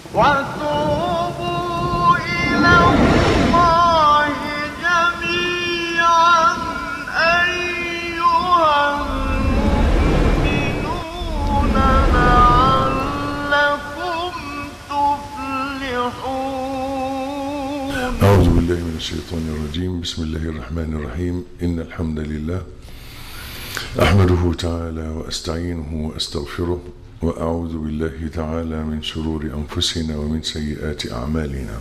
وتوبوا إلى الله جميعا أيها المؤمنون لعلكم تفلحون أعوذ بالله من الشيطان الرجيم بسم الله الرحمن الرحيم إن الحمد لله أحمده تعالى وأستعينه وأستغفره وأعوذ بالله تعالى من شرور أنفسنا ومن سيئات أعمالنا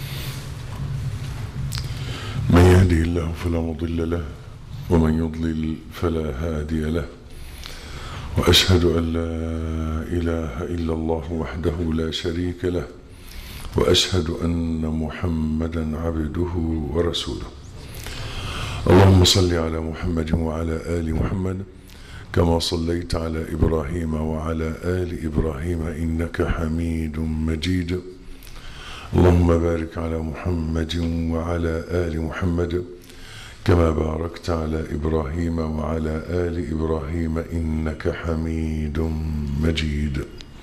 من يهده الله فلا مضل له ومن يضلل فلا هادي له وأشهد أن لا إله إلا الله وحده لا شريك له واشهد ان محمدا عبده ورسوله اللهم صل على محمد وعلى ال محمد كما صليت على ابراهيم وعلى ال ابراهيم انك حميد مجيد اللهم بارك على محمد وعلى ال محمد كما باركت على ابراهيم وعلى ال ابراهيم انك حميد مجيد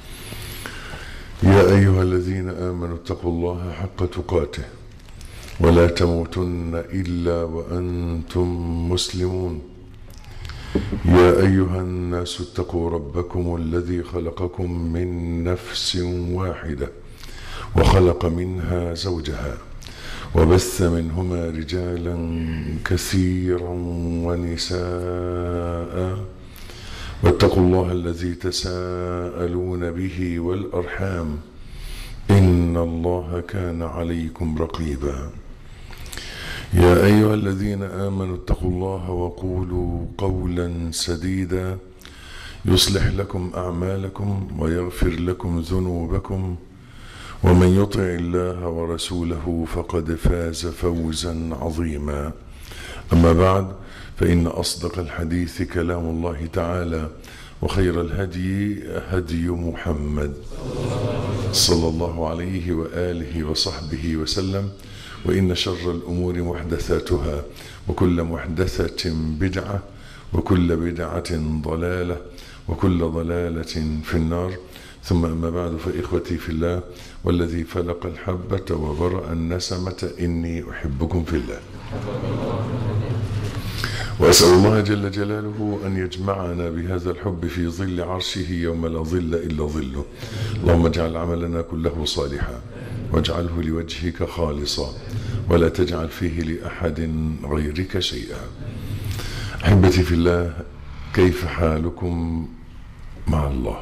يا أيها الذين آمنوا اتقوا الله حق تقاته ولا تموتن إلا وأنتم مسلمون يا أيها الناس اتقوا ربكم الذي خلقكم من نفس واحدة وخلق منها زوجها وبث منهما رجالا كثيرا ونساء واتقوا الله الذي تساءلون به والارحام ان الله كان عليكم رقيبا يا ايها الذين امنوا اتقوا الله وقولوا قولا سديدا يصلح لكم اعمالكم ويغفر لكم ذنوبكم ومن يطع الله ورسوله فقد فاز فوزا عظيما اما بعد فإن أصدق الحديث كلام الله تعالى وخير الهدي هدي محمد صلى الله عليه وآله وصحبه وسلم وإن شر الأمور محدثاتها وكل محدثة بدعة وكل بدعة ضلالة وكل ضلالة في النار ثم أما بعد فإخوتي في الله والذي فلق الحبة وبرأ النسمة إني أحبكم في الله وأسأل الله جل جلاله أن يجمعنا بهذا الحب في ظل عرشه يوم لا ظل إلا ظله اللهم اجعل عملنا كله صالحا واجعله لوجهك خالصا ولا تجعل فيه لأحد غيرك شيئا أحبتي في الله كيف حالكم مع الله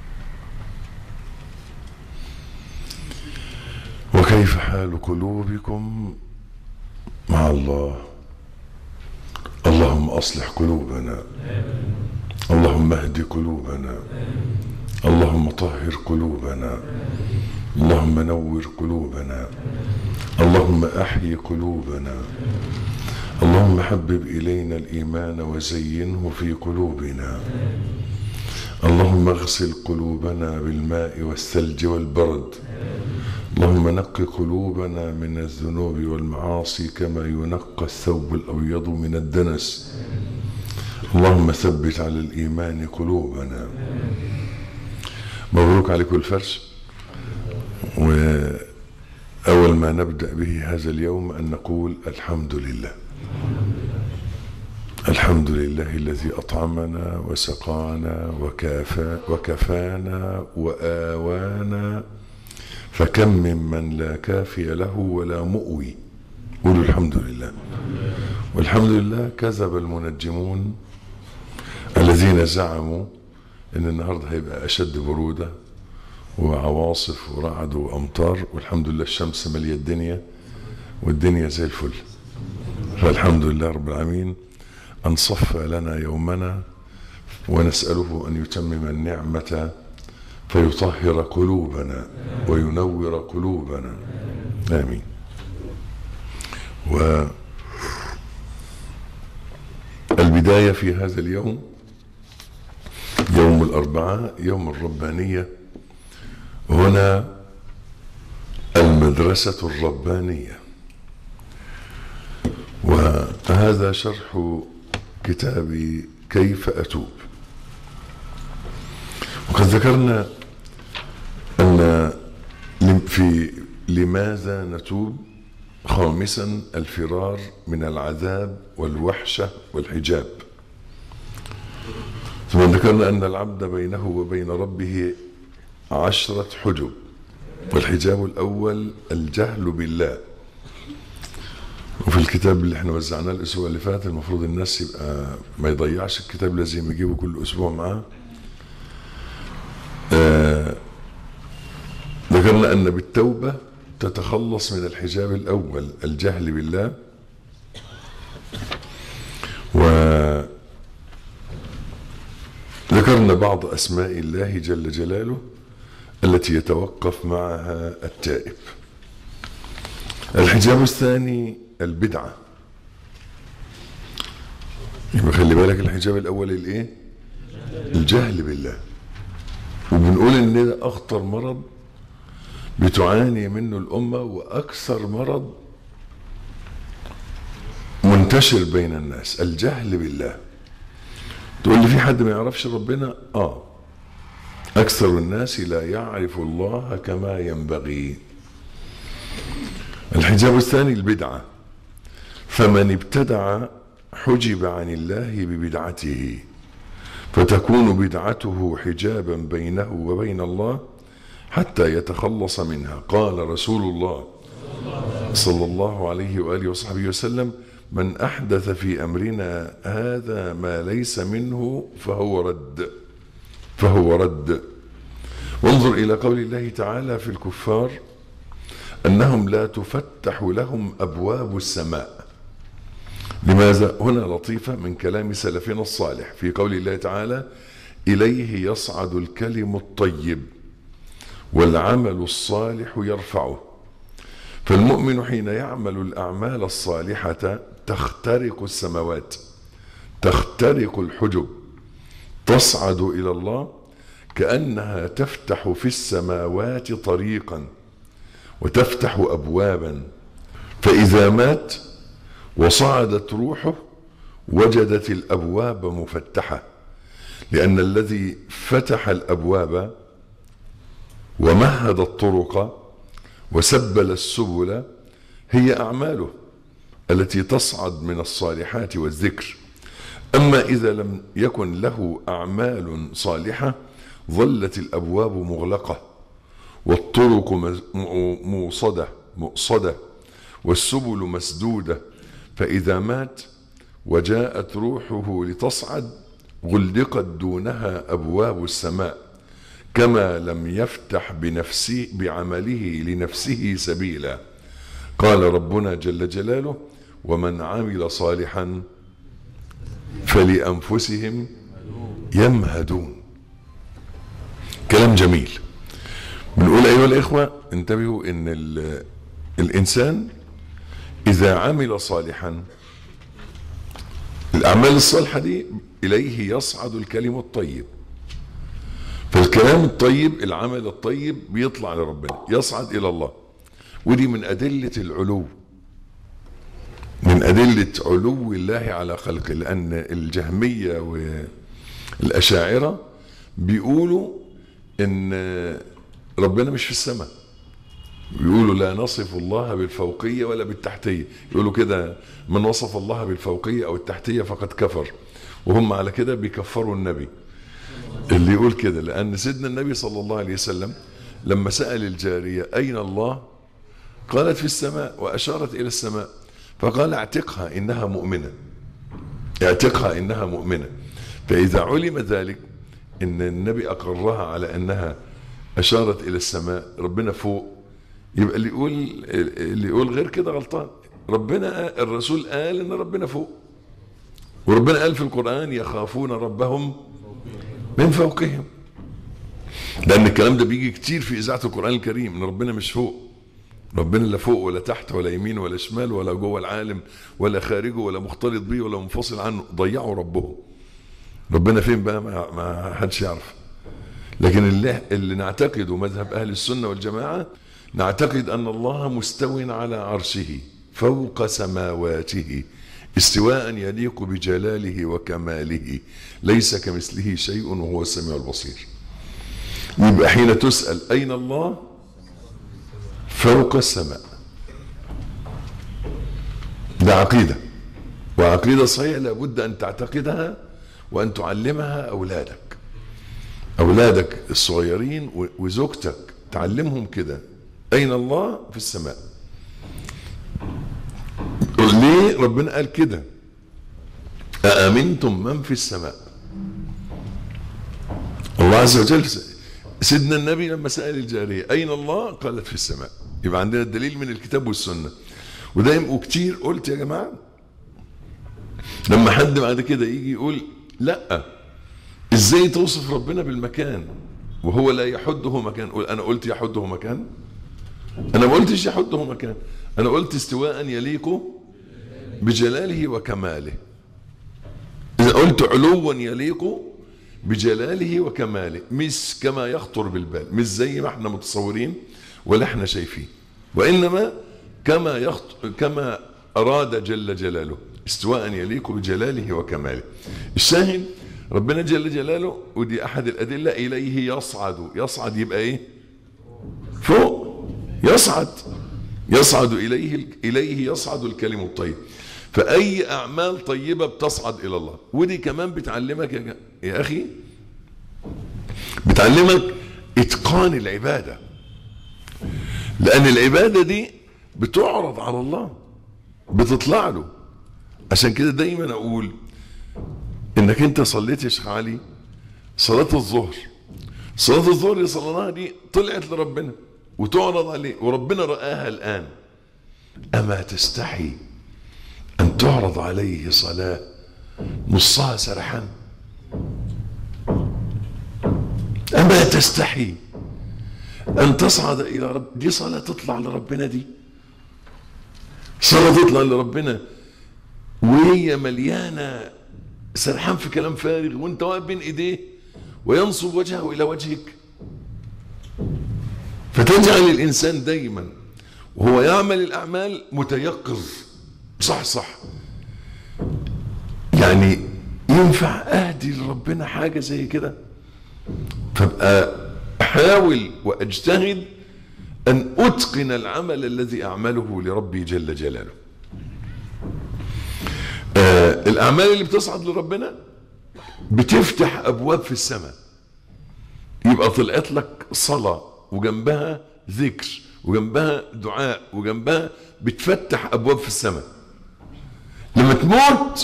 وكيف حال قلوبكم مع الله اللهم اصلح قلوبنا اللهم اهد قلوبنا اللهم طهر قلوبنا اللهم نور قلوبنا اللهم احي قلوبنا اللهم حبب الينا الايمان وزينه في قلوبنا اللهم اغسل قلوبنا بالماء والثلج والبرد اللهم نق قلوبنا من الذنوب والمعاصي كما ينقى الثوب الابيض من الدنس اللهم ثبت على الايمان قلوبنا مبروك عليكم الفرش واول ما نبدا به هذا اليوم ان نقول الحمد لله الحمد لله الذي اطعمنا وسقانا وكافى وكفانا واوانا فكم ممن لا كافي له ولا مؤوي قولوا الحمد لله والحمد لله كذب المنجمون الذين زعموا ان النهارده هيبقى اشد بروده وعواصف ورعد وامطار والحمد لله الشمس ماليه الدنيا والدنيا زي الفل فالحمد لله رب العالمين ان صفى لنا يومنا ونساله ان يتمم النعمه فيطهر قلوبنا وينور قلوبنا امين و البدايه في هذا اليوم يوم الاربعاء يوم الربانيه هنا المدرسه الربانيه وهذا شرح كتاب كيف اتوب وقد ذكرنا ان في لماذا نتوب خامسا الفرار من العذاب والوحشة والحجاب ثم ذكرنا أن العبد بينه وبين ربه عشرة حجب والحجاب الأول الجهل بالله وفي الكتاب اللي احنا وزعناه الأسبوع اللي فات المفروض الناس يبقى ما يضيعش الكتاب لازم يجيبه كل أسبوع معاه آه ذكرنا أن بالتوبة تتخلص من الحجاب الأول الجهل بالله و ذكرنا بعض أسماء الله جل جلاله التي يتوقف معها التائب الحجاب الثاني البدعة يبقى خلي بالك الحجاب الأول الإيه؟ الجهل بالله وبنقول إن ده أخطر مرض بتعاني منه الأمة وأكثر مرض منتشر بين الناس الجهل بالله تقول لي في حد ما يعرفش ربنا اه اكثر الناس لا يعرف الله كما ينبغي الحجاب الثاني البدعه فمن ابتدع حجب عن الله ببدعته فتكون بدعته حجابا بينه وبين الله حتى يتخلص منها قال رسول الله صلى الله عليه واله وصحبه وسلم من احدث في امرنا هذا ما ليس منه فهو رد فهو رد وانظر الى قول الله تعالى في الكفار انهم لا تفتح لهم ابواب السماء لماذا هنا لطيفه من كلام سلفنا الصالح في قول الله تعالى اليه يصعد الكلم الطيب والعمل الصالح يرفعه فالمؤمن حين يعمل الاعمال الصالحه تخترق السماوات تخترق الحجب تصعد الى الله كانها تفتح في السماوات طريقا وتفتح ابوابا فاذا مات وصعدت روحه وجدت الابواب مفتحه لان الذي فتح الابواب ومهد الطرق وسبل السبل هي اعماله التي تصعد من الصالحات والذكر اما اذا لم يكن له اعمال صالحه ظلت الابواب مغلقه والطرق موصده مؤصده والسبل مسدوده فاذا مات وجاءت روحه لتصعد غلقت دونها ابواب السماء كما لم يفتح بنفسه بعمله لنفسه سبيلا قال ربنا جل جلاله ومن عمل صالحا فلانفسهم يمهدون كلام جميل بنقول ايها الاخوه انتبهوا ان الانسان اذا عمل صالحا الاعمال الصالحه دي اليه يصعد الكلم الطيب فالكلام الطيب العمل الطيب بيطلع لربنا يصعد الى الله ودي من ادله العلو من ادله علو الله على خلقه لان الجهميه والاشاعره بيقولوا ان ربنا مش في السماء بيقولوا لا نصف الله بالفوقيه ولا بالتحتيه يقولوا كده من وصف الله بالفوقيه او التحتيه فقد كفر وهم على كده بيكفروا النبي اللي يقول كده لأن سيدنا النبي صلى الله عليه وسلم لما سأل الجارية أين الله قالت في السماء وأشارت إلى السماء فقال اعتقها إنها مؤمنة اعتقها إنها مؤمنة فإذا علم ذلك إن النبي أقرها على أنها أشارت إلى السماء ربنا فوق يبقى اللي يقول اللي يقول غير كده غلطان ربنا الرسول قال ان ربنا فوق وربنا قال في القرآن يخافون ربهم من فوقهم لأن الكلام ده بيجي كتير في إذاعة القرآن الكريم إن ربنا مش فوق ربنا لا فوق ولا تحت ولا يمين ولا شمال ولا جوه العالم ولا خارجه ولا مختلط بيه ولا منفصل عنه ضيعوا ربهم ربنا فين بقى ما, ما حدش يعرف لكن اللي, اللي نعتقده مذهب أهل السنة والجماعة نعتقد أن الله مستو على عرشه فوق سماواته استواء يليق بجلاله وكماله ليس كمثله شيء وهو السميع البصير يبقى حين تسأل أين الله فوق السماء ده عقيدة وعقيدة صحيحة لابد أن تعتقدها وأن تعلمها أولادك أولادك الصغيرين و- وزوجتك تعلمهم كده أين الله في السماء ليه ربنا قال كده أأمنتم من في السماء الله عز وجل سيدنا النبي لما سأل الجارية أين الله قالت في السماء يبقى عندنا الدليل من الكتاب والسنة ودايما وكتير قلت يا جماعة لما حد بعد كده يجي يقول لا ازاي توصف ربنا بالمكان وهو لا يحده مكان قول انا قلت يحده مكان انا ما قلتش يحده مكان انا قلت استواء يليق بجلاله وكماله اذا قلت علوا يليق بجلاله وكماله مش كما يخطر بالبال مش زي ما احنا متصورين ولا احنا شايفين وانما كما يخطر كما اراد جل جلاله استواء يليق بجلاله وكماله الشاهد ربنا جل جلاله ودي احد الادله اليه يصعد يصعد يبقى ايه فوق يصعد يصعد اليه اليه يصعد الكلم الطيب فاي اعمال طيبه بتصعد الى الله ودي كمان بتعلمك يا, جا- يا اخي بتعلمك اتقان العباده لان العباده دي بتعرض على الله بتطلع له عشان كده دايما اقول انك انت صليت يا شيخ علي صلاه الظهر صلاه الظهر اللي صليناها دي طلعت لربنا وتعرض عليه وربنا رآها الان اما تستحي ان تعرض عليه صلاه نصها سرحان اما تستحي ان تصعد الى رب دي صلاه تطلع لربنا دي صلاه تطلع لربنا وهي مليانه سرحان في كلام فارغ وانت واقف بين ايديه وينصب وجهه الى وجهك فتجعل الانسان دايما وهو يعمل الاعمال متيقظ صح صح يعني ينفع اهدي لربنا حاجه زي كده فابقى احاول واجتهد ان اتقن العمل الذي اعمله لربي جل جلاله آه الاعمال اللي بتصعد لربنا بتفتح ابواب في السماء يبقى طلعت لك صلاه وجنبها ذكر وجنبها دعاء وجنبها بتفتح ابواب في السماء لما تموت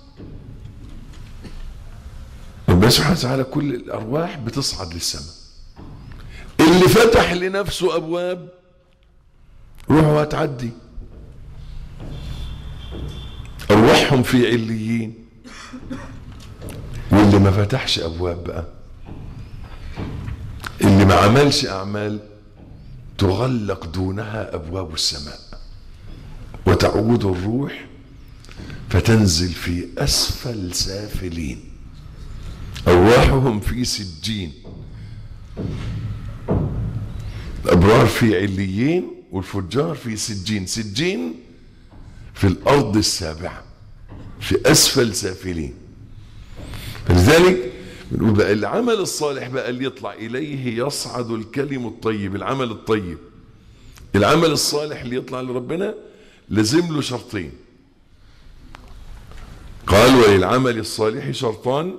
ربنا سبحانه وتعالى كل الارواح بتصعد للسماء اللي فتح لنفسه ابواب روحه هتعدي ارواحهم في عليين واللي ما فتحش ابواب بقى اللي ما عملش اعمال تغلق دونها ابواب السماء وتعود الروح فتنزل في اسفل سافلين ارواحهم في سجين الابرار في عليين والفجار في سجين سجين في الارض السابعه في اسفل سافلين فلذلك بنقول بقى العمل الصالح بقى اللي يطلع اليه يصعد الكلم الطيب العمل الطيب العمل الصالح اللي يطلع لربنا لازم له شرطين قال وللعمل الصالح شرطان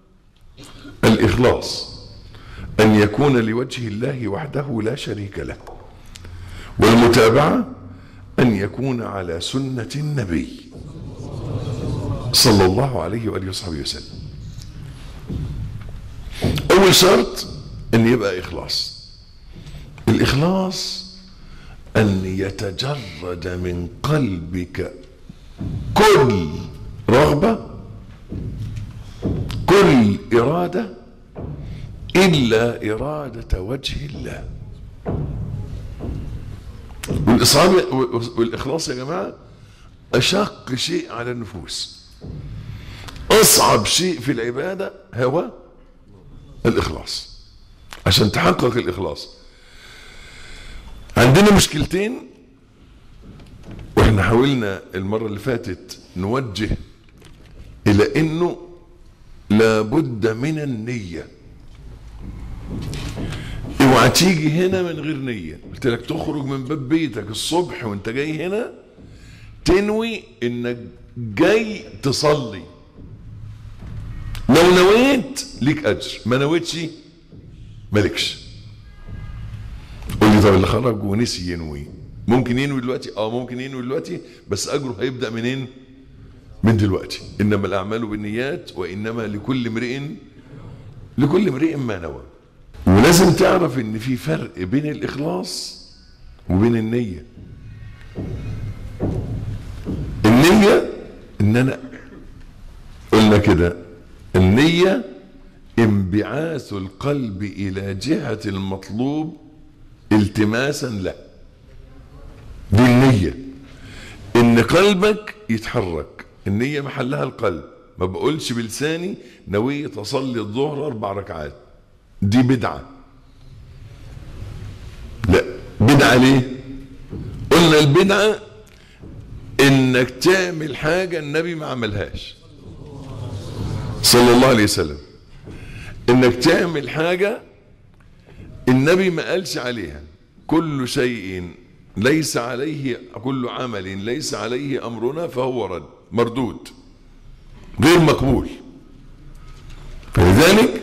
الإخلاص أن يكون لوجه الله وحده لا شريك له والمتابعة أن يكون على سنة النبي صلى الله عليه وآله وصحبه وسلم أول شرط أن يبقى إخلاص الإخلاص أن يتجرد من قلبك كل رغبة كل إرادة إلا إرادة وجه الله والإصرار والإخلاص يا جماعة أشق شيء على النفوس أصعب شيء في العبادة هو الإخلاص عشان تحقق الإخلاص عندنا مشكلتين واحنا حاولنا المرة اللي فاتت نوجه إلى إنه لابد من النية اوعى اوعى تيجي هنا من غير نية قلت لك تخرج من باب بيتك الصبح وانت جاي هنا تنوي انك جاي تصلي لو نويت ليك اجر ما نويتش مالكش قول لي طب اللي خرج ونسي ينوي ممكن ينوي دلوقتي اه ممكن ينوي دلوقتي بس اجره هيبدا منين من دلوقتي انما الاعمال بالنيات وانما لكل امرئ لكل امرئ ما نوى ولازم تعرف ان في فرق بين الاخلاص وبين النيه النيه ان انا قلنا كده النيه انبعاث القلب الى جهه المطلوب التماسا له دي النيه ان قلبك يتحرك النيه محلها القلب ما بقولش بلساني نوية اصلي الظهر اربع ركعات دي بدعه لا بدعه ليه قلنا البدعه انك تعمل حاجه النبي ما عملهاش صلى الله عليه وسلم انك تعمل حاجه النبي ما قالش عليها كل شيء ليس عليه كل عمل ليس عليه امرنا فهو رد مردود غير مقبول فلذلك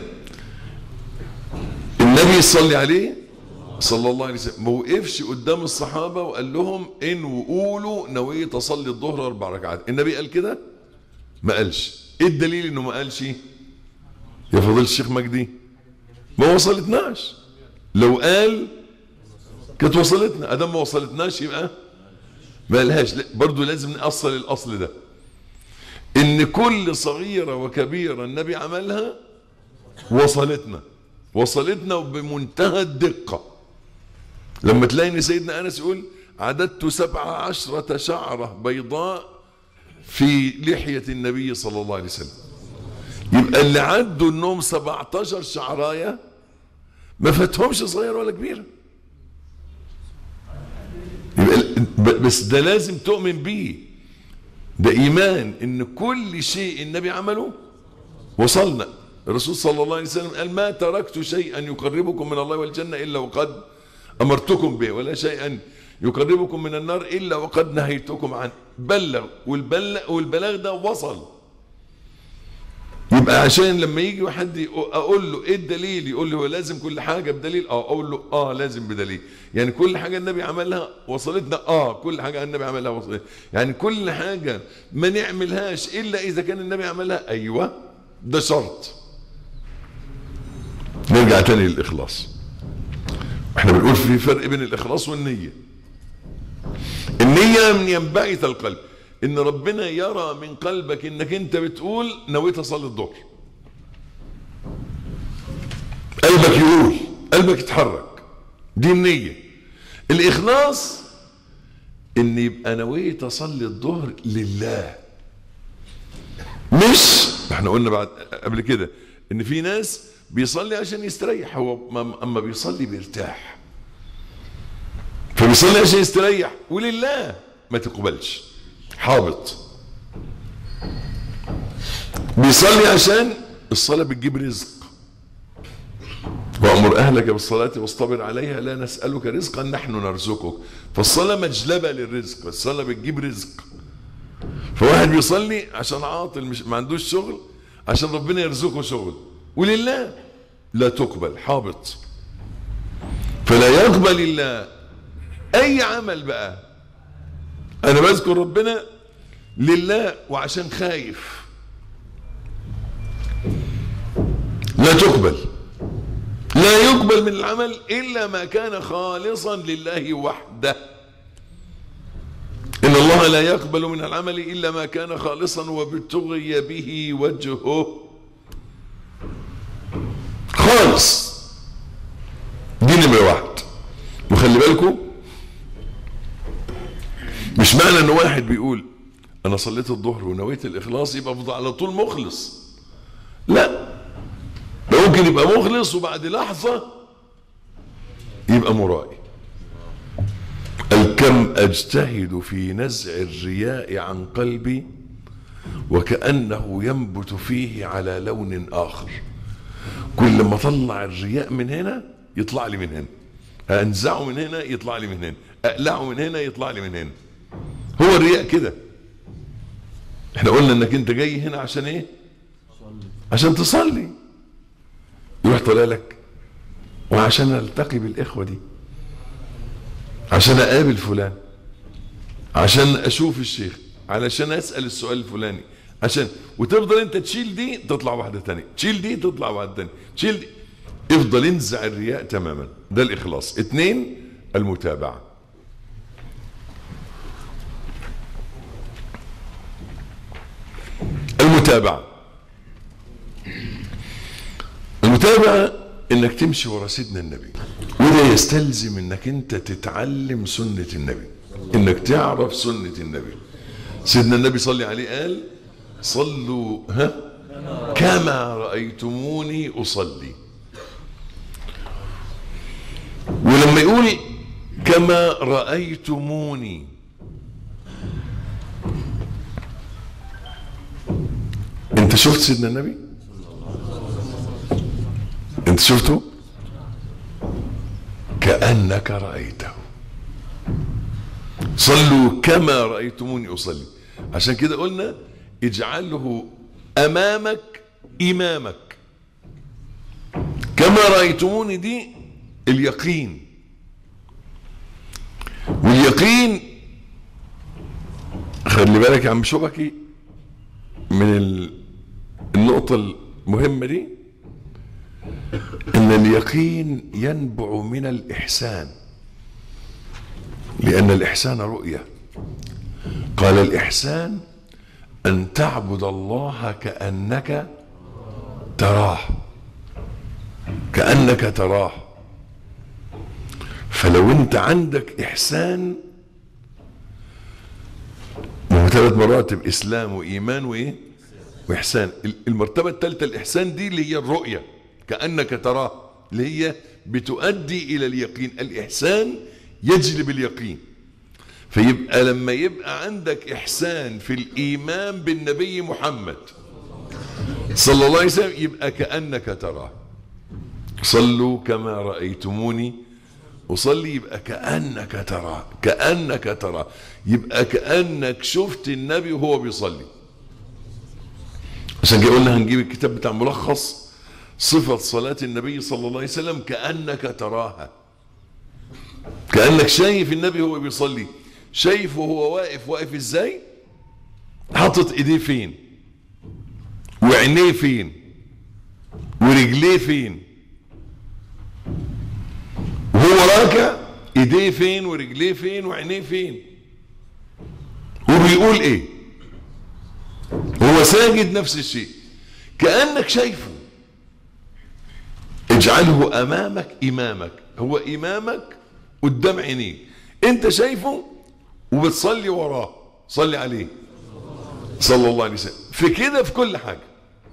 النبي صلى عليه صلى الله عليه وسلم ما وقفش قدام الصحابه وقال لهم ان وقولوا نويت اصلي الظهر اربع ركعات النبي قال كده ما قالش ايه الدليل انه ما قالش يا فضيله الشيخ مجدي ما وصلتناش لو قال كانت وصلتنا ادام ما وصلتناش يبقى ما قالهاش برضه لازم نأصل الاصل ده ان كل صغيرة وكبيرة النبي عملها وصلتنا وصلتنا بمنتهى الدقة لما تلاقي ان سيدنا انس يقول عددت سبع عشرة شعرة بيضاء في لحية النبي صلى الله عليه وسلم يبقى اللي عدوا انهم 17 شعرايه ما فاتهمش صغير ولا كبير يبقى بس ده لازم تؤمن بيه ده ايمان ان كل شيء النبي عمله وصلنا الرسول صلى الله عليه وسلم قال ما تركت شيئا يقربكم من الله والجنه الا وقد امرتكم به ولا شيئا يقربكم من النار الا وقد نهيتكم عنه بلغ والبلغ والبلاغ ده وصل يبقى عشان لما يجي حد اقول له ايه الدليل يقول لي هو لازم كل حاجه بدليل اه اقول له اه لازم بدليل يعني كل حاجه النبي عملها وصلتنا اه كل حاجه النبي عملها وصلتنا يعني كل حاجه ما نعملهاش الا اذا كان النبي عملها ايوه ده شرط نرجع تاني للاخلاص احنا بنقول في فرق بين الاخلاص والنيه النيه من ينبعث القلب ان ربنا يرى من قلبك انك انت بتقول نويت اصلي الظهر قلبك يقول قلبك يتحرك دي النية الاخلاص ان يبقى نويت اصلي الظهر لله مش احنا قلنا بعد قبل كده ان في ناس بيصلي عشان يستريح هو اما بيصلي بيرتاح فبيصلي عشان يستريح ولله ما تقبلش حابط بيصلي عشان الصلاة بتجيب رزق وأمر أهلك بالصلاة واصطبر عليها لا نسألك رزقا نحن نرزقك فالصلاة مجلبة للرزق الصلاة بتجيب رزق فواحد بيصلي عشان عاطل مش ما عندوش شغل عشان ربنا يرزقه شغل ولله لا تقبل حابط فلا يقبل الله أي عمل بقى أنا بذكر ربنا لله وعشان خايف لا تقبل لا يقبل من العمل إلا ما كان خالصا لله وحده إن الله لا يقبل من العمل إلا ما كان خالصا وابتغي به وجهه خالص دي نمرة واحد وخلي بالكم مش معنى ان واحد بيقول انا صليت الظهر ونويت الاخلاص يبقى افضل على طول مخلص لا ده ممكن يبقى مخلص وبعد لحظة يبقى مرائي الكم اجتهد في نزع الرياء عن قلبي وكأنه ينبت فيه على لون آخر كل ما طلع الرياء من هنا يطلع لي من هنا انزعه من هنا يطلع لي من هنا اقلعه من هنا يطلع لي من هنا هو الرياء كده احنا قلنا انك انت جاي هنا عشان ايه عشان تصلي يروح طالع لك وعشان التقي بالاخوه دي عشان اقابل فلان عشان اشوف الشيخ علشان اسال السؤال الفلاني عشان وتفضل انت تشيل دي تطلع واحده تانية تشيل دي تطلع واحده تانية تشيل دي افضل انزع الرياء تماما ده الاخلاص اتنين المتابعه المتابعه المتابعه انك تمشي ورا سيدنا النبي وده يستلزم انك انت تتعلم سنه النبي انك تعرف سنه النبي سيدنا النبي صلى عليه قال صلوا ها كما رأيتموني أصلي ولما يقول كما رأيتموني انت شفت سيدنا النبي انت شفته كأنك رأيته صلوا كما رأيتموني أصلي عشان كده قلنا اجعله أمامك إمامك كما رأيتموني دي اليقين واليقين خلي بالك يا عم شبكي من ال- النقطة المهمة دي ان اليقين ينبع من الإحسان لأن الإحسان رؤية قال الإحسان أن تعبد الله كأنك تراه كأنك تراه فلو أنت عندك إحسان وهو ثلاث مراتب إسلام وإيمان وإيه؟ وإحسان المرتبة الثالثة الإحسان دي اللي هي الرؤية كأنك تراه اللي هي بتؤدي إلى اليقين الإحسان يجلب اليقين فيبقى لما يبقى عندك إحسان في الإيمان بالنبي محمد صلى الله عليه وسلم يبقى كأنك تراه صلوا كما رأيتموني أصلي يبقى كأنك تراه كأنك تراه يبقى كأنك شفت النبي وهو بيصلي عشان كده قلنا هنجيب الكتاب بتاع ملخص صفة صلاة النبي صلى الله عليه وسلم كأنك تراها كأنك شايف النبي وهو بيصلي شايف وهو واقف واقف ازاي حاطط ايديه فين وعينيه فين ورجليه فين وهو راكع ايديه فين ورجليه فين وعينيه فين وبيقول ايه هو ساجد نفس الشيء كأنك شايفه اجعله امامك امامك هو امامك قدام عينيك انت شايفه وبتصلي وراه صلي عليه صلى الله عليه وسلم في كده في كل حاجه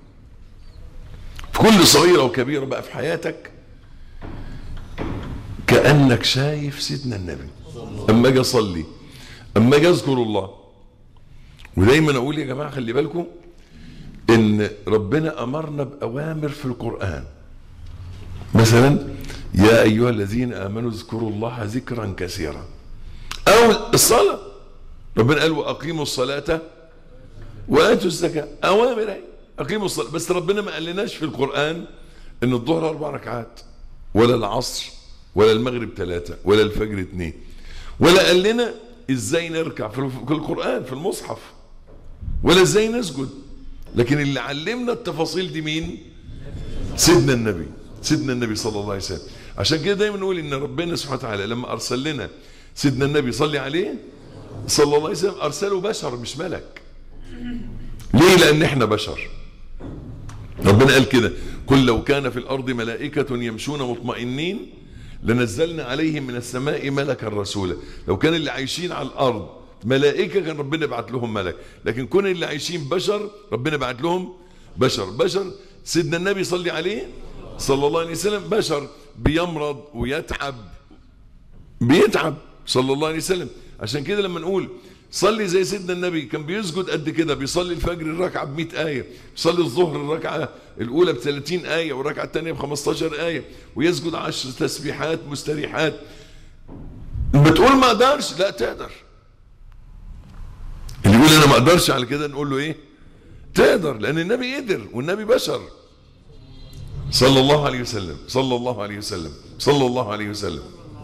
في كل صغيره وكبيره بقى في حياتك كانك شايف سيدنا النبي اما اجي اصلي اما اجي اذكر الله ودايما اقول يا جماعه خلي بالكم ان ربنا امرنا باوامر في القران مثلا يا ايها الذين امنوا اذكروا الله ذكرا كثيرا او الصلاه ربنا قال واقيموا الصلاه واتوا الزكاه اوامر اهي اقيموا الصلاه بس ربنا ما قالناش في القران ان الظهر اربع ركعات ولا العصر ولا المغرب ثلاثه ولا الفجر اثنين ولا قال لنا ازاي نركع في القران في المصحف ولا ازاي نسجد لكن اللي علمنا التفاصيل دي مين سيدنا النبي سيدنا النبي صلى الله عليه وسلم عشان كده دايما نقول ان ربنا سبحانه وتعالى لما ارسل لنا سيدنا النبي صلي عليه صلى الله عليه وسلم ارسله بشر مش ملك ليه لان احنا بشر ربنا قال كده قل لو كان في الارض ملائكه يمشون مطمئنين لنزلنا عليهم من السماء ملكا رسولا لو كان اللي عايشين على الارض ملائكه كان ربنا بعت لهم ملك لكن كون اللي عايشين بشر ربنا بعت لهم بشر بشر سيدنا النبي صلي عليه صلى الله عليه وسلم بشر بيمرض ويتعب بيتعب صلى الله عليه وسلم عشان كده لما نقول صلي زي سيدنا النبي كان بيسجد قد كده بيصلي الفجر الركعة ب 100 آية بيصلي الظهر الركعة الأولى ب 30 آية والركعة الثانية ب 15 آية ويسجد 10 تسبيحات مستريحات بتقول ما اقدرش لا تقدر اللي يقول انا ما اقدرش على كده نقول له ايه تقدر لان النبي قدر والنبي بشر صلى الله عليه وسلم صلى الله عليه وسلم صلى الله عليه وسلم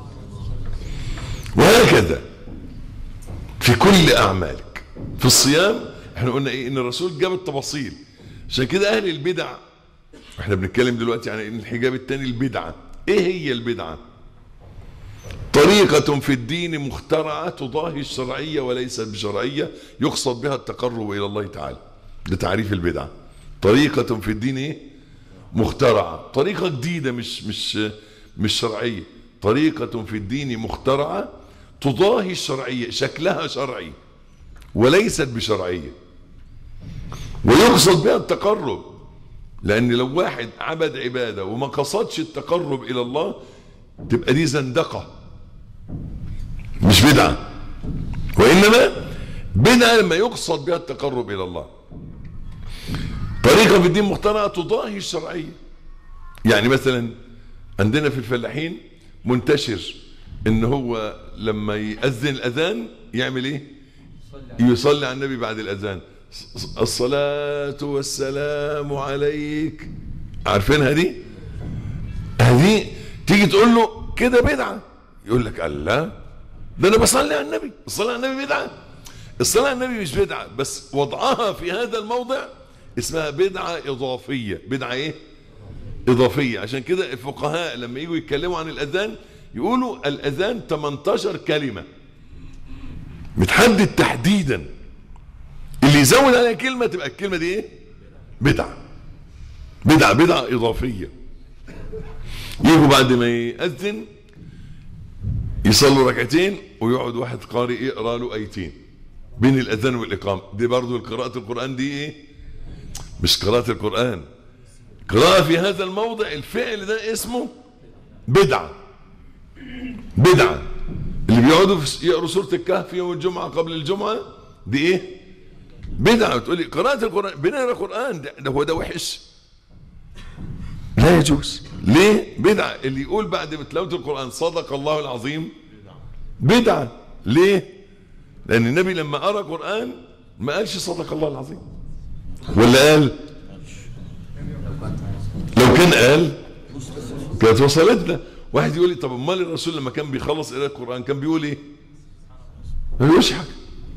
وهكذا في كل اعمالك في الصيام احنا قلنا ايه ان الرسول جاب التفاصيل عشان كده اهل البدع احنا بنتكلم دلوقتي عن ان الحجاب الثاني البدعه ايه هي البدعه طريقة في الدين مخترعة تضاهي الشرعية وليست بشرعية يقصد بها التقرب إلى الله تعالى ده تعريف البدعة طريقة في الدين إيه؟ مخترعة طريقة جديدة مش مش مش شرعية طريقة في الدين مخترعة تضاهي الشرعية شكلها شرعي وليست بشرعية ويقصد بها التقرب لأن لو واحد عبد عبادة وما قصدش التقرب إلى الله تبقى دي زندقة مش بدعة وإنما بدعة لما يقصد بها التقرب إلى الله طريقة في الدين مخترعة تضاهي الشرعية يعني مثلا عندنا في الفلاحين منتشر ان هو لما يأذن الأذان يعمل ايه يصلي على النبي بعد الأذان الصلاة والسلام عليك عارفينها دي هذه تيجي تقول له كده بدعة يقول لك الله ده انا بصلي على النبي الصلاة على النبي بدعة الصلاة على النبي مش بدعة بس وضعها في هذا الموضع اسمها بدعة إضافية بدعة إيه؟ إضافية عشان كده الفقهاء لما يجوا يتكلموا عن الأذان يقولوا الأذان 18 كلمة متحدد تحديدا اللي يزود عليها كلمة تبقى الكلمة دي إيه؟ بدعة بدعة بدعة إضافية يجوا بعد ما يأذن يصلوا ركعتين ويقعد واحد قارئ يقرا له ايتين بين الاذان والاقامه دي برضو قراءه القران دي ايه مش قراءه القران قراءه في هذا الموضع الفعل ده اسمه بدعه بدعه اللي بيقعدوا في يقروا سوره الكهف يوم الجمعه قبل الجمعه دي ايه بدعه تقول لي قراءه القران بنقرا قران ده, ده هو ده وحش لا يجوز ليه بدعة اللي يقول بعد تلاوة القرآن صدق الله العظيم بدعة ليه لأن النبي لما قرأ قرآن ما قالش صدق الله العظيم ولا قال لو كان قال كانت وصلتنا واحد يقول لي طب امال الرسول لما كان بيخلص قراءة القرآن كان بيقول ايه ما بيقولش حاجة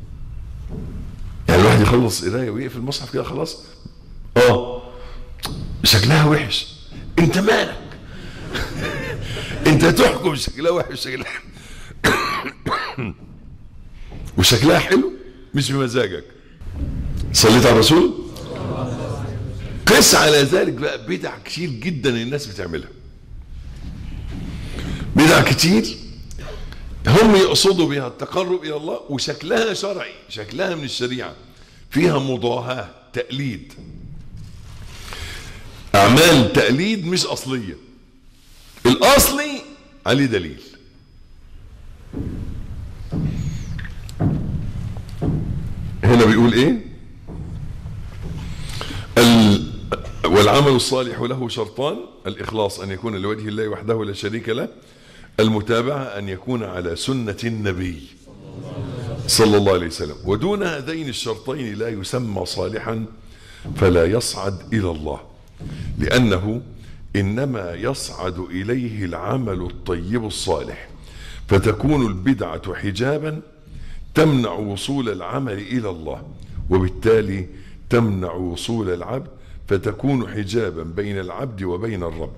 يعني الواحد يخلص قراية ويقفل المصحف كده خلاص اه شكلها وحش انت مالك انت تحكم شكلها وحش شكلها وشكلها حلو مش بمزاجك صليت على الرسول قس على ذلك بقى بدع كتير جدا الناس بتعملها بدع كتير هم يقصدوا بها التقرب الى الله وشكلها شرعي شكلها من الشريعه فيها مضاهاه تقليد اعمال تقليد مش اصليه الاصلي عليه دليل هنا بيقول ايه ال والعمل الصالح له شرطان الاخلاص ان يكون لوجه الله وحده لا شريك له المتابعه ان يكون على سنه النبي صلى الله عليه وسلم ودون هذين الشرطين لا يسمى صالحا فلا يصعد الى الله لأنه إنما يصعد إليه العمل الطيب الصالح فتكون البدعة حجابا تمنع وصول العمل إلى الله وبالتالي تمنع وصول العبد فتكون حجابا بين العبد وبين الرب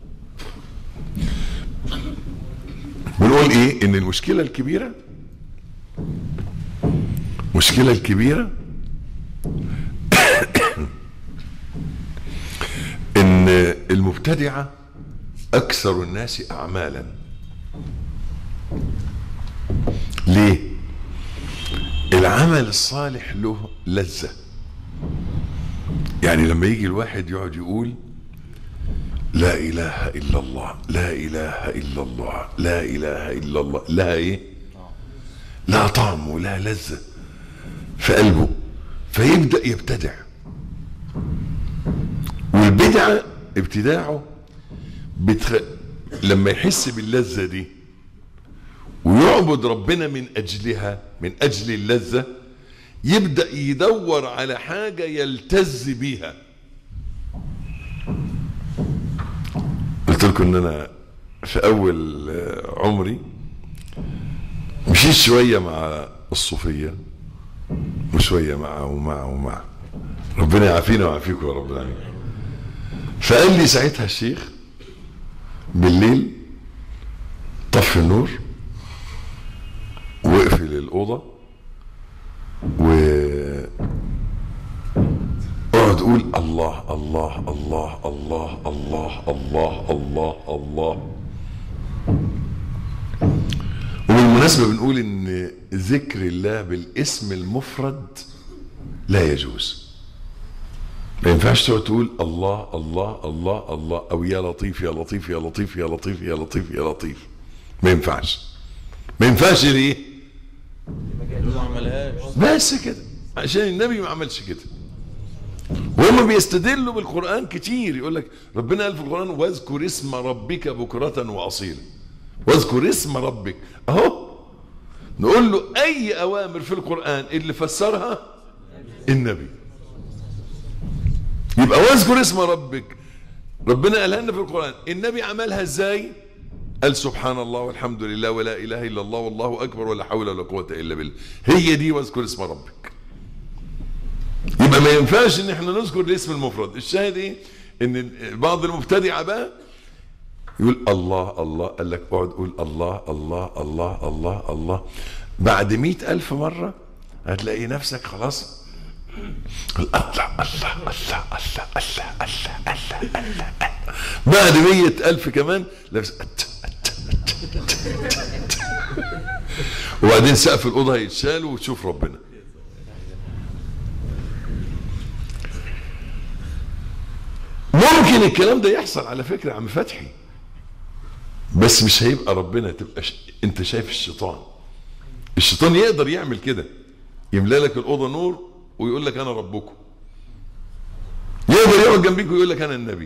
بنقول ايه ان المشكلة الكبيرة المشكلة الكبيرة ان المبتدعة اكثر الناس اعمالا ليه العمل الصالح له لذة يعني لما يجي الواحد يقعد يقول لا اله الا الله لا اله الا الله لا اله الا الله لا ايه لا طعم ولا لذة في قلبه فيبدأ يبتدع والبدعة ابتداعه بتخ... لما يحس باللذة دي ويعبد ربنا من أجلها من أجل اللذة يبدأ يدور على حاجة يلتز بيها قلت لكم ان انا في اول عمري مشيت شوية مع الصوفية وشوية مع ومع ومع ربنا يعافينا ويعافيكم يا رب العالمين فقال لي ساعتها الشيخ بالليل طفي النور واقفل الأوضة و اقعد قول الله الله الله الله الله الله الله الله وبالمناسبة بنقول ان ذكر الله بالاسم المفرد لا يجوز ما ينفعش تقعد تقول الله الله الله الله او يا لطيف يا لطيف يا لطيف يا لطيف يا لطيف يا لطيف ما ينفعش ما ينفعش ليه ما عملهاش بس كده عشان النبي ما عملش كده وهم بيستدلوا بالقرآن كتير يقول لك ربنا قال في القرآن واذكر اسم ربك بكرة وأصيلا واذكر اسم ربك أهو نقول له أي أوامر في القرآن اللي فسرها النبي يبقى واذكر اسم ربك ربنا قالها لنا في القرآن النبي عملها ازاي قال سبحان الله والحمد لله ولا إله إلا الله والله أكبر ولا حول ولا قوة إلا بالله هي دي واذكر اسم ربك يبقى ما ينفعش ان احنا نذكر الاسم المفرد الشاهد ايه ان بعض المبتدعه بقى يقول الله الله قال لك اقعد قول الله الله الله الله الله بعد مئة ألف مرة هتلاقي نفسك خلاص الله الله الله الله الله الله الله الله بعد مية ألف كمان لابس أت أت أت أت أت. وبعدين سقف الأوضة هيتشال وتشوف ربنا ممكن الكلام ده يحصل على فكرة يا عم فتحي بس مش هيبقى ربنا تبقى ش... انت شايف الشيطان الشيطان يقدر يعمل كده يملا لك الأوضة نور ويقول لك أنا ربكم يقدر يقعد جنبيك ويقول لك أنا النبي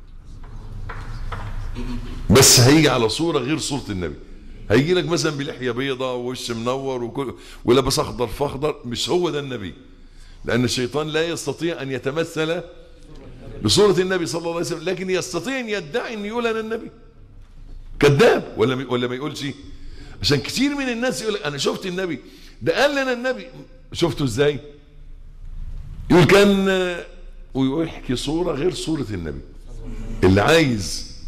بس هيجي على صورة غير صورة النبي هيجي لك مثلا بلحية بيضة ووش منور وكل ولابس أخضر فأخضر مش هو ده النبي لأن الشيطان لا يستطيع أن يتمثل بصورة النبي صلى الله عليه وسلم لكن يستطيع أن يدعي أن يقول أنا النبي كذاب ولا ولا ما يقولش عشان كتير من الناس يقول أنا شفت النبي ده قال لنا النبي شفته ازاي يقول كان ويحكي صورة غير صورة النبي اللي عايز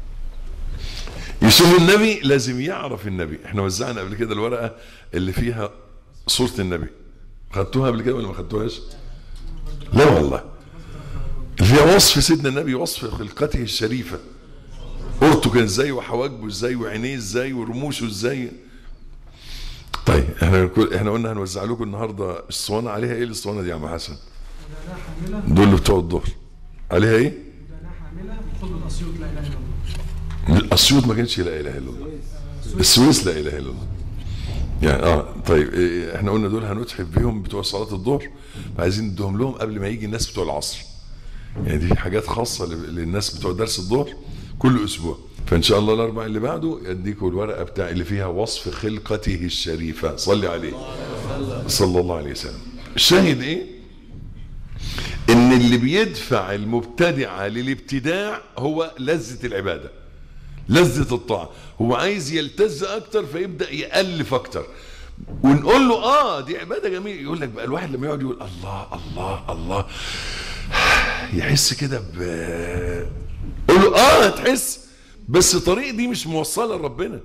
يشوف النبي لازم يعرف النبي احنا وزعنا قبل كده الورقة اللي فيها صورة النبي خدتوها قبل كده ولا ما خدتوهاش لا والله اللي فيها وصف سيدنا النبي وصف خلقته الشريفة قرته كان ازاي وحواجبه ازاي وعينيه ازاي ورموشه ازاي طيب احنا كل احنا قلنا هنوزع لكم النهارده الاسطوانه عليها ايه الاسطوانه دي يا عم حسن؟ دول اللي بتوع الظهر عليها ايه؟ خد من اسيوط لا اله الا الله الاسيوط ما كانش لا اله الا الله السويس لا اله الا الله يعني اه طيب إيه احنا قلنا دول هنتحف بيهم بتوع صلاه الظهر فعايزين نديهم لهم قبل ما يجي الناس بتوع العصر يعني دي حاجات خاصه لل- للناس بتوع درس الظهر كل اسبوع فان شاء الله الاربع اللي بعده يديكم الورقه بتاع اللي فيها وصف خلقته الشريفه صلي عليه صلى الله عليه وسلم الشاهد ايه ان اللي بيدفع المبتدع للابتداع هو لذة العبادة لذة الطاعة هو عايز يلتز اكتر فيبدأ يألف اكتر ونقول له اه دي عبادة جميلة يقول لك بقى الواحد لما يقعد يقول الله الله الله يحس كده ب قول له اه هتحس بس الطريق دي مش موصلة لربنا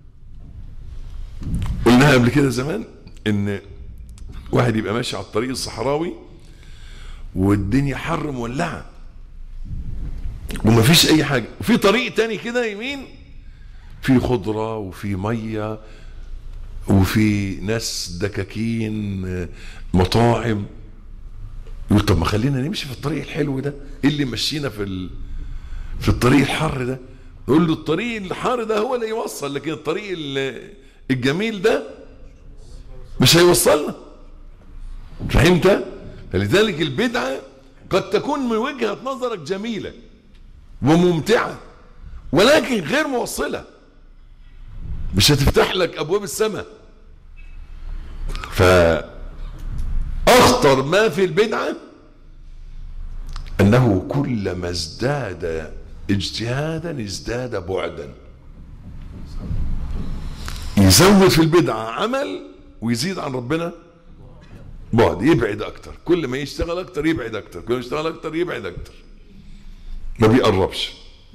قلناها قبل كده زمان ان واحد يبقى ماشي على الطريق الصحراوي والدنيا حر مولعه ومفيش اي حاجه وفي طريق تاني كده يمين في خضره وفي ميه وفي ناس دكاكين آه، مطاعم يقول طب ما خلينا نمشي في الطريق الحلو ده ايه اللي مشينا في ال... في الطريق الحر ده نقول له الطريق الحار ده هو اللي يوصل لكن الطريق ال- الجميل ده مش هيوصلنا فهمت فلذلك البدعة قد تكون من وجهة نظرك جميلة وممتعة ولكن غير موصلة مش هتفتح لك أبواب السماء فأخطر ما في البدعة أنه كلما ازداد اجتهادا ازداد بعدا يزود في البدعة عمل ويزيد عن ربنا بعد يبعد اكتر كل ما يشتغل اكتر يبعد اكتر كل ما يشتغل اكتر يبعد اكتر ما بيقربش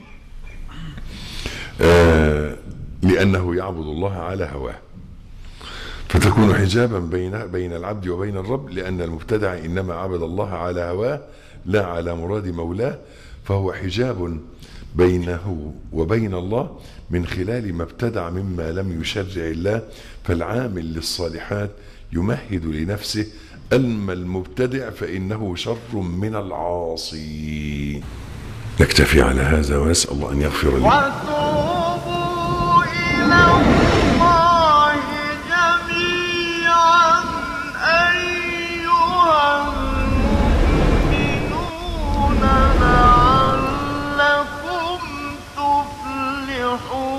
آه لانه يعبد الله على هواه فتكون حجابا بين بين العبد وبين الرب لان المبتدع انما عبد الله على هواه لا على مراد مولاه فهو حجاب بينه وبين الله من خلال ما ابتدع مما لم يشرع الله فالعامل للصالحات يمهد لنفسه أما المبتدع فإنه شر من العاصي نكتفي على هذا وأسأل الله أن يغفر لي وتوبوا إلى الله جميعا أيها المؤمنون لعلكم تفلحون